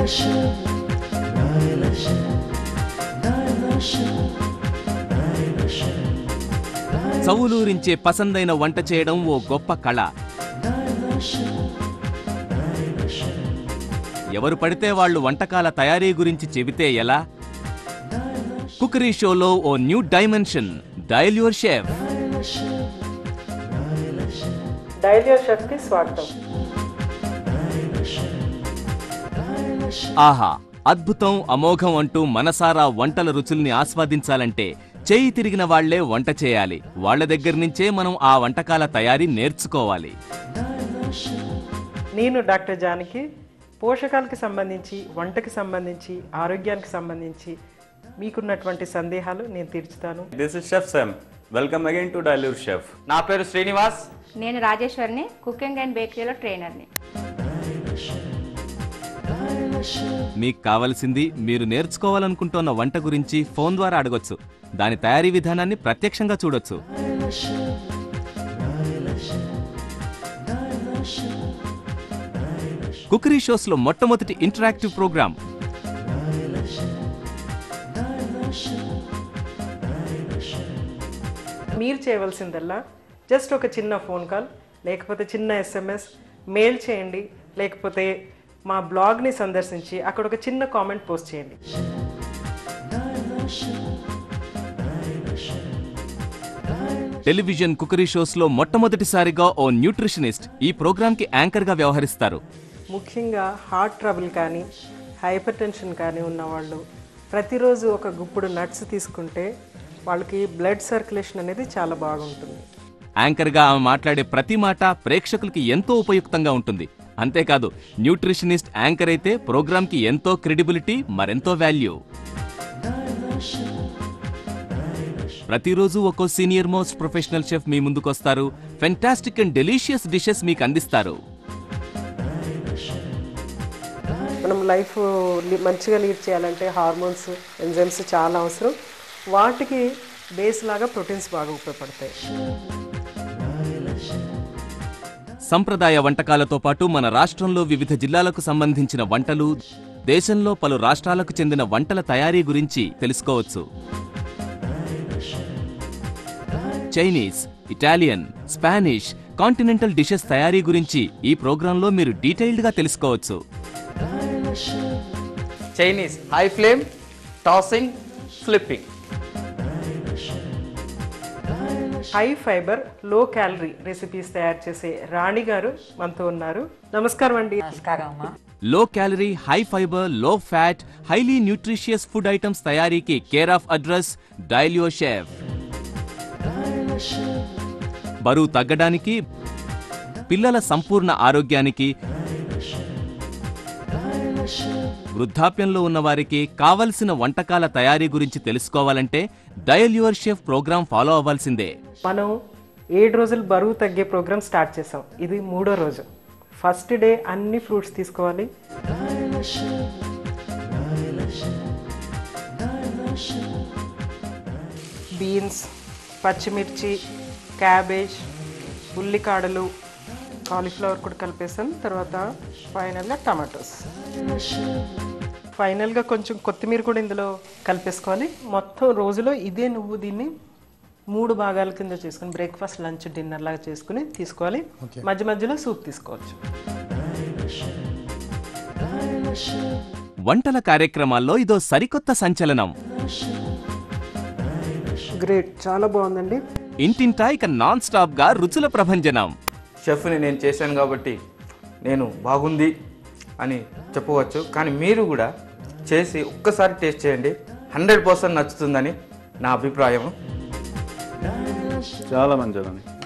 చవులూరించే పసందైన వంట చేయడం ఓ గొప్ప కళ ఎవరు పడితే వాళ్ళు వంటకాల తయారీ గురించి చెబితే ఎలా కుకరీ షోలో ఓ new dimension dial your chef డైలియో షెఫ్కి స్వాగతం ఆహా అద్భుతం అమోఘం అంటూ మనసారా వంటల రుచుల్ని ఆస్వాదించాలంటే చేయి తిరిగిన వాళ్లే వంట చేయాలి వాళ్ళ దగ్గర నుంచే మనం ఆ వంటకాల తయారీ నేర్చుకోవాలి నేను డాక్టర్ జానకి పోషకాలకు సంబంధించి వంటకి సంబంధించి ఆరోగ్యానికి సంబంధించి మీకున్నటువంటి సందేహాలు నేను తీర్చుతాను This is Chef Sam. Welcome again to Dilure Chef. నా పేరు శ్రీనివాస్ నేను రాజేశ్వరిని కుకింగ్ అండ్ బేకరీలో ట్రైనర్ని మీకు కావలసింది మీరు నేర్చుకోవాలనుకుంటున్న వంట గురించి ఫోన్ ద్వారా అడగొచ్చు దాని తయారీ విధానాన్ని ప్రత్యక్షంగా చూడొచ్చు కుకరీ షోస్లో మొట్టమొదటి ఇంటరాక్టివ్ ప్రోగ్రామ్ మీరు చేయవలసిందల్లా జస్ట్ ఒక చిన్న ఫోన్ కాల్ లేకపోతే చిన్న ఎస్ఎంఎస్ మెయిల్ చేయండి లేకపోతే మా బ్లాగ్ని సందర్శించి అక్కడ ఒక చిన్న కామెంట్ పోస్ట్ చేయండి టెలివిజన్ కుకరీ షోస్లో మొట్టమొదటిసారిగా ఓ న్యూట్రిషనిస్ట్ ఈ ప్రోగ్రాంకి యాంకర్గా వ్యవహరిస్తారు ముఖ్యంగా హార్ట్ ట్రబుల్ కానీ హైపర్ టెన్షన్ కానీ ఉన్నవాళ్ళు ప్రతిరోజు ఒక గుప్పుడు నట్స్ తీసుకుంటే వాళ్ళకి బ్లడ్ సర్క్యులేషన్ అనేది చాలా బాగుంటుంది యాంకర్గా ఆమె మాట్లాడే ప్రతి మాట ప్రేక్షకులకి ఎంతో ఉపయుక్తంగా ఉంటుంది అంతేకాదు న్యూట్రిషనిస్ట్ యాంకర్ అయితే ప్రోగ్రాంకి ఎంతో క్రెడిబిలిటీ మరెంతో వాల్యూ ప్రతిరోజు ఒక్కో సీనియర్ మోస్ట్ ప్రొఫెషనల్ షెఫ్ మీ ముందుకొస్తారు ఫెంటాస్టిక్ అండ్ డెలీషియస్ డిషెస్ మీకు అందిస్తారు మనం లైఫ్ లి- మంచిగా లీడ్ చేయాలంటే హార్మోన్స్ ఎంజైమ్స్ చాలా అవసరం వాటికి బేస్ లాగా ప్రోటీన్స్ బాగా ఉపయోగపడతాయి సంప్రదాయ వంటకాలతో పాటు మన రాష్ట్రంలో వివిధ జిల్లాలకు సంబంధించిన వంటలు దేశంలో పలు రాష్ట్రాలకు చెందిన వంటల తయారీ గురించి తెలుసుకోవచ్చు Chinese Italian Spanish continental dishes తయారీ గురించి ఈ ప్రోగ్రాంలో మీరు డీటెయిల్డ్గా తెలుసుకోవచ్చు Chinese high flame tossing flipping high fibre low calorie recipes తయారు చేసే రాణి గారు మనతో ఉన్నారు నమస్కారం అండి low calorie high fibre low fat highly nutritious food items తయారీకి కేర్ ఆఫ్ అడ్రస్ డైలియో షెఫ్ బరువు తగ్గడానికి పిల్లల సంపూర్ణ ఆరోగ్యానికి వృద్ధాప్యంలో ఉన్న వారికి కావలసిన వంటకాల తయారీ గురించి తెలుసుకోవాలంటే dial your chef programme follow అవ్వాల్సిందే మనం ఏడు రోజులు బరువు తగ్గే ప్రోగ్రామ్ స్టార్ట్ చేసాం ఇది మూడో రోజు ఫస్ట్ డే అన్ని ఫ్రూట్స్ తీసుకోవాలి బీన్స్ పచ్చిమిర్చి క్యాబేజ్ ఉల్లికాడలు కాలీఫ్లవర్ కూడా కలిపేసాం తర్వాత ఫైనల్గా టమాటోస్ ఫైనల్గా కొంచెం కొత్తిమీర కూడా ఇందులో కలిపేసుకోవాలి మొత్తం రోజులో ఇదే నువ్వు దీన్ని మూడు భాగాల కింద చేసుకుని బ్రేక్ఫాస్ట్ లంచ్ డిన్నర్ లాగా చేసుకుని తీసుకోవాలి మధ్య మధ్యలో సూప్ తీసుకోవచ్చు వంటల కార్యక్రమాల్లో ఇదో సరికొత్త సంచలనం గ్రేట్ చాలా బాగుందండి ఇంటింటా ఇక నాన్ స్టాప్ గా రుచుల ప్రభంజనం షెఫ్ని నేను చేశాను కాబట్టి నేను బాగుంది అని చెప్పవచ్చు కానీ మీరు కూడా చేసి ఒక్కసారి టేస్ట్ చేయండి హండ్రెడ్ పర్సెంట్ నచ్చుతుందని నా అభిప్రాయం చాలా మంచిదండి